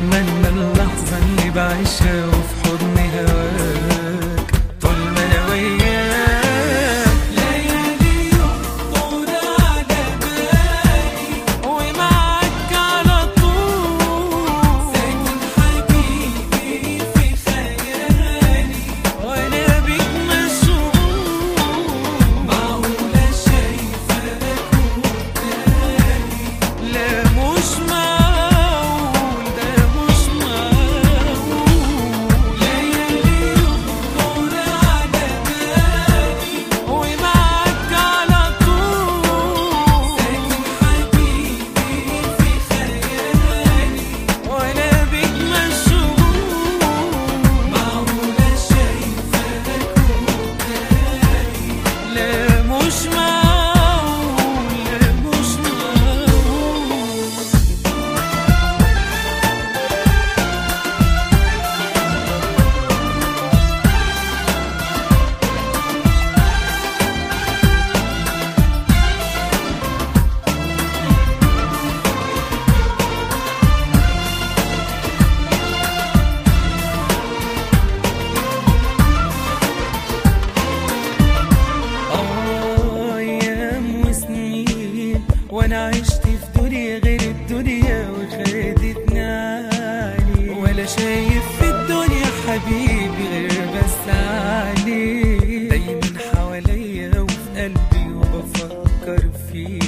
بتمنى اللحظة اللي بعيشها وفي حضن هواك طول ما انا وياك ليالي يخطر على بالي ومعاك على طول ساكن حبيبي في خيالي وانا بيك مشغول معقولة شايفاك قدامي لا مش معقول ده مش معقول ليالي يخطر على بالي ومعاك على طول ساكن حبيبي في خيالي وانا بيك مشغول معقولة شايفاك قدامي لا مش معقول لا مش معقول آه، أيام وسنين وأنا عشت في دنيا غير الدنيا وخدتني علي ولا شايف في الدنيا حبيبي غير بس عليه دايما حواليا وفي قلبي وبفكر فيه